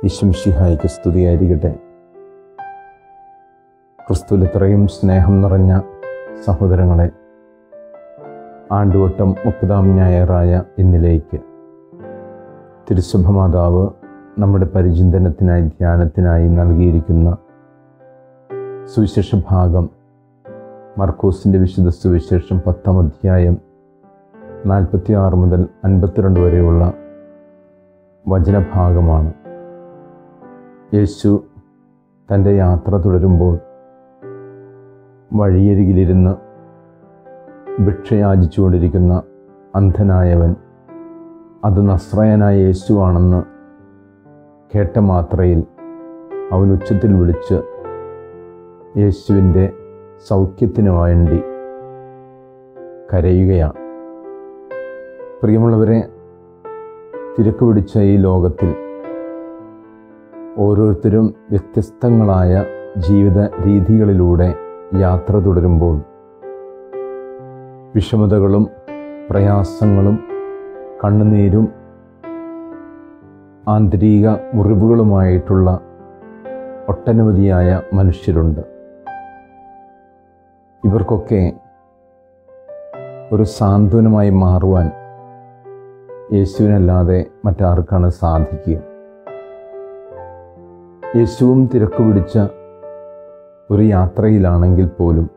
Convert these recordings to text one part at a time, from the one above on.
ഈശംഷിഹായിക്ക് സ്തുതിയായിരിക്കട്ടെ ക്രിസ്തുവിൽ ഇത്രയും സ്നേഹം നിറഞ്ഞ സഹോദരങ്ങളെ ആണ്ടുവട്ടം മുപ്പതാം ഞായറായ ഇന്നിലേക്ക് തിരുസഭ മാതാവ് നമ്മുടെ പരിചിന്തനത്തിനായി ധ്യാനത്തിനായി നൽകിയിരിക്കുന്ന സുവിശേഷ ഭാഗം മർക്കോസിൻ്റെ വിശുദ്ധ സുവിശേഷം പത്താം അധ്യായം നാൽപ്പത്തി ആറ് മുതൽ അൻപത്തിരണ്ട് വരെയുള്ള വചനഭാഗമാണ് യേശു തൻ്റെ യാത്ര തുടരുമ്പോൾ വഴിയരികിലിരുന്ന് ഭിക്ഷയാചിച്ചുകൊണ്ടിരിക്കുന്ന അന്ധനായവൻ അത് നസ്രയനായ യേശുവാണെന്ന് കേട്ട മാത്രയിൽ അവൻ ഉച്ചത്തിൽ വിളിച്ച് യേശുവിൻ്റെ സൗഖ്യത്തിനു വേണ്ടി കരയുകയാണ് പ്രിയമുള്ളവരെ തിരക്ക് പിടിച്ച ഈ ലോകത്തിൽ ഓരോരുത്തരും വ്യത്യസ്തങ്ങളായ ജീവിത രീതികളിലൂടെ യാത്ര തുടരുമ്പോൾ വിഷമതകളും പ്രയാസങ്ങളും കണ്ണുനീരും ആന്തരിക മുറിവുകളുമായിട്ടുള്ള ഒട്ടനവധിയായ മനുഷ്യരുണ്ട് ഇവർക്കൊക്കെ ഒരു സാന്ത്വനമായി മാറുവാൻ യേശുവിനല്ലാതെ മറ്റാർക്കാണ് സാധിക്കുക യേശുവും തിരക്ക് പിടിച്ച ഒരു യാത്രയിലാണെങ്കിൽ പോലും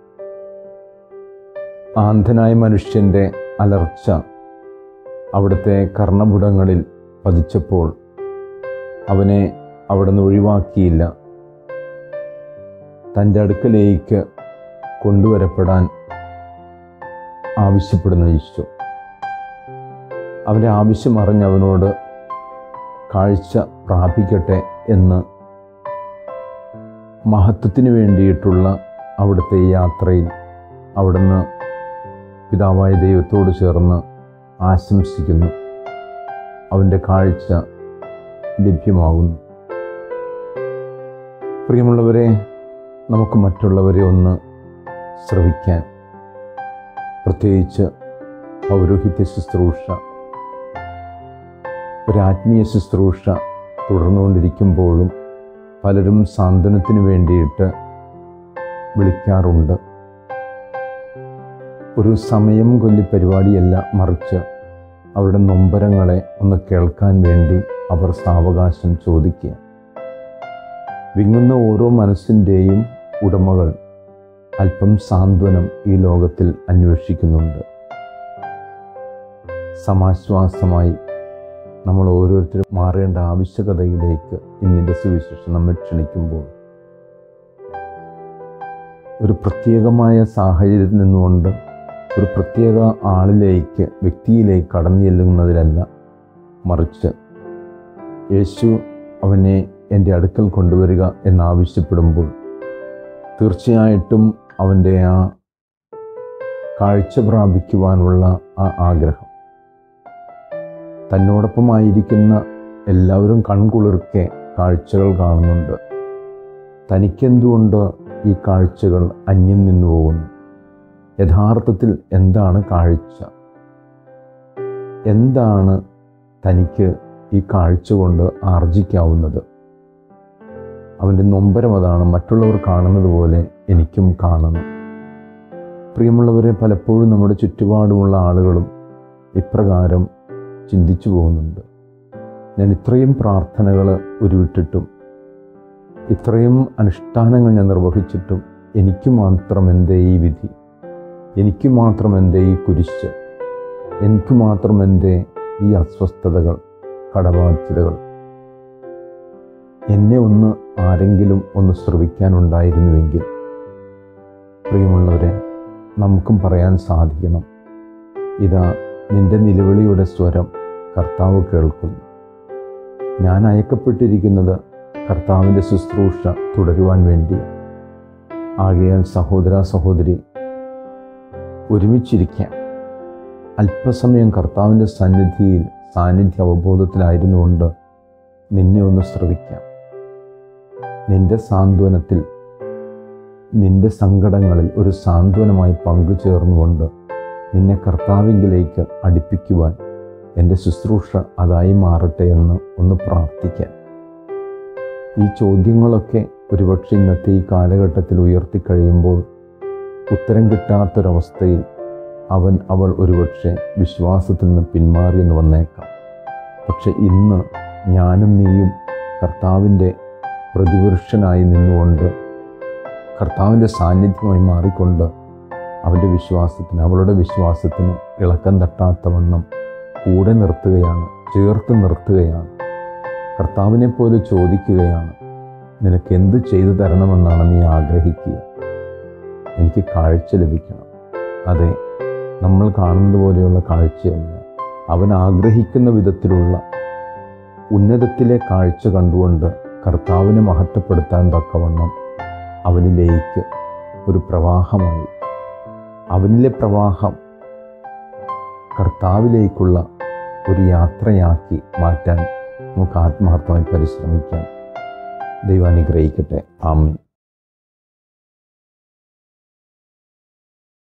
ആന്ധനായ മനുഷ്യൻ്റെ അലർച്ച അവിടുത്തെ കർണപുടങ്ങളിൽ പതിച്ചപ്പോൾ അവനെ അവിടെ നിന്ന് ഒഴിവാക്കിയില്ല തൻ്റെ അടുക്കലേക്ക് കൊണ്ടുവരപ്പെടാൻ ആവശ്യപ്പെടുന്ന യേശു അവൻ്റെ ആവശ്യം അറിഞ്ഞ് അവനോട് കാഴ്ച പ്രാപിക്കട്ടെ എന്ന് മഹത്വത്തിന് വേണ്ടിയിട്ടുള്ള അവിടുത്തെ യാത്രയിൽ അവിടുന്ന് പിതാവായ ദൈവത്തോട് ചേർന്ന് ആശംസിക്കുന്നു അവൻ്റെ കാഴ്ച ലഭ്യമാകുന്നു പ്രിയമുള്ളവരെ നമുക്ക് മറ്റുള്ളവരെ ഒന്ന് ശ്രവിക്കാൻ പ്രത്യേകിച്ച് പൗരോഹിത്യ ശുശ്രൂഷ ഒരാത്മീയ ശുശ്രൂഷ തുടർന്നുകൊണ്ടിരിക്കുമ്പോഴും പലരും സാന്ത്വനത്തിന് വേണ്ടിയിട്ട് വിളിക്കാറുണ്ട് ഒരു സമയം കൊല്ലി പരിപാടിയല്ല മറിച്ച് അവരുടെ നൊമ്പരങ്ങളെ ഒന്ന് കേൾക്കാൻ വേണ്ടി അവർ സാവകാശം ചോദിക്കുക വിങ്ങുന്ന ഓരോ മനസ്സിൻ്റെയും ഉടമകൾ അല്പം സാന്ത്വനം ഈ ലോകത്തിൽ അന്വേഷിക്കുന്നുണ്ട് സമാശ്വാസമായി നമ്മൾ ഓരോരുത്തരും മാറേണ്ട ആവശ്യകതയിലേക്ക് ഇന്നിൻ്റെ സുവിശേഷം നമ്മെ ക്ഷണിക്കുമ്പോൾ ഒരു പ്രത്യേകമായ സാഹചര്യത്തിൽ നിന്നുകൊണ്ട് ഒരു പ്രത്യേക ആളിലേക്ക് വ്യക്തിയിലേക്ക് കടന്നു ചെല്ലുന്നതിലല്ല മറിച്ച് യേശു അവനെ എൻ്റെ അടുക്കൽ കൊണ്ടുവരിക എന്നാവശ്യപ്പെടുമ്പോൾ തീർച്ചയായിട്ടും അവൻ്റെ ആ കാഴ്ച പ്രാപിക്കുവാനുള്ള ആ ആഗ്രഹം തന്നോടൊപ്പമായിരിക്കുന്ന എല്ലാവരും കൺകുളിർക്കെ കാഴ്ചകൾ കാണുന്നുണ്ട് തനിക്കെന്തുകൊണ്ട് ഈ കാഴ്ചകൾ അന്യം നിന്നു പോകുന്നു യഥാർത്ഥത്തിൽ എന്താണ് കാഴ്ച എന്താണ് തനിക്ക് ഈ കാഴ്ച കൊണ്ട് ആർജിക്കാവുന്നത് അവൻ്റെ നൊമ്പരം അതാണ് മറ്റുള്ളവർ കാണുന്നത് പോലെ എനിക്കും കാണണം പ്രിയമുള്ളവരെ പലപ്പോഴും നമ്മുടെ ചുറ്റുപാടുമുള്ള ആളുകളും ഇപ്രകാരം ചിന്തിച്ചു പോകുന്നുണ്ട് ഞാൻ ഇത്രയും പ്രാർത്ഥനകൾ ഉരുവിട്ടിട്ടും ഇത്രയും അനുഷ്ഠാനങ്ങൾ ഞാൻ നിർവഹിച്ചിട്ടും എനിക്ക് മാത്രം എൻ്റെ ഈ വിധി എനിക്ക് മാത്രം എൻ്റെ ഈ കുരിശ് എനിക്ക് മാത്രം എൻ്റെ ഈ അസ്വസ്ഥതകൾ കടബാധ്യതകൾ എന്നെ ഒന്ന് ആരെങ്കിലും ഒന്ന് ശ്രവിക്കാനുണ്ടായിരുന്നുവെങ്കിൽ പ്രിയമുള്ളവരെ നമുക്കും പറയാൻ സാധിക്കണം ഇതാ നിന്റെ നിലവിളിയുടെ സ്വരം കർത്താവ് കേൾക്കുന്നു ഞാൻ അയക്കപ്പെട്ടിരിക്കുന്നത് കർത്താവിൻ്റെ ശുശ്രൂഷ തുടരുവാൻ വേണ്ടി ആകയാൽ സഹോദര സഹോദരി ഒരുമിച്ചിരിക്കാം അല്പസമയം കർത്താവിൻ്റെ സന്നിധിയിൽ സാന്നിധ്യ അവബോധത്തിലായിരുന്നുകൊണ്ട് നിന്നെ ഒന്ന് ശ്രവിക്കാം നിന്റെ സാന്ത്വനത്തിൽ നിന്റെ സങ്കടങ്ങളിൽ ഒരു സാന്ത്വനമായി പങ്കുചേർന്നുകൊണ്ട് നിന്നെ കർത്താവിങ്കിലേക്ക് അടുപ്പിക്കുവാൻ എൻ്റെ ശുശ്രൂഷ അതായി മാറട്ടെ എന്ന് ഒന്ന് പ്രാർത്ഥിക്കാൻ ഈ ചോദ്യങ്ങളൊക്കെ ഒരുപക്ഷെ ഇന്നത്തെ ഈ കാലഘട്ടത്തിൽ ഉയർത്തിക്കഴിയുമ്പോൾ ഉത്തരം കിട്ടാത്തൊരവസ്ഥയിൽ അവൻ അവൾ ഒരുപക്ഷെ വിശ്വാസത്തിൽ നിന്ന് പിന്മാറിയെന്ന് വന്നേക്കാം പക്ഷെ ഇന്ന് ഞാനും നീയും കർത്താവിൻ്റെ പ്രതിപുരുഷനായി നിന്നുകൊണ്ട് കർത്താവിൻ്റെ സാന്നിധ്യമായി മാറിക്കൊണ്ട് അവൻ്റെ വിശ്വാസത്തിന് അവളുടെ വിശ്വാസത്തിന് ഇളക്കം തട്ടാത്തവണ്ണം കൂടെ നിർത്തുകയാണ് ചേർത്ത് നിർത്തുകയാണ് കർത്താവിനെ പോലെ ചോദിക്കുകയാണ് നിനക്ക് എന്ത് ചെയ്തു തരണമെന്നാണ് നീ ആഗ്രഹിക്കുക എനിക്ക് കാഴ്ച ലഭിക്കണം അതെ നമ്മൾ കാണുന്നത് പോലെയുള്ള കാഴ്ചയല്ല അവൻ ആഗ്രഹിക്കുന്ന വിധത്തിലുള്ള ഉന്നതത്തിലെ കാഴ്ച കണ്ടുകൊണ്ട് കർത്താവിനെ മഹത്വപ്പെടുത്താൻ തക്കവണ്ണം അവനിലേക്ക് ഒരു പ്രവാഹമായി അവനിലെ പ്രവാഹം കർത്താവിലേക്കുള്ള ഒരു യാത്രയാക്കി മാറ്റാൻ നമുക്ക് ആത്മാർത്ഥമായി പരിശ്രമിക്കാം ദൈവം അനുഗ്രഹിക്കട്ടെ ആമീൻ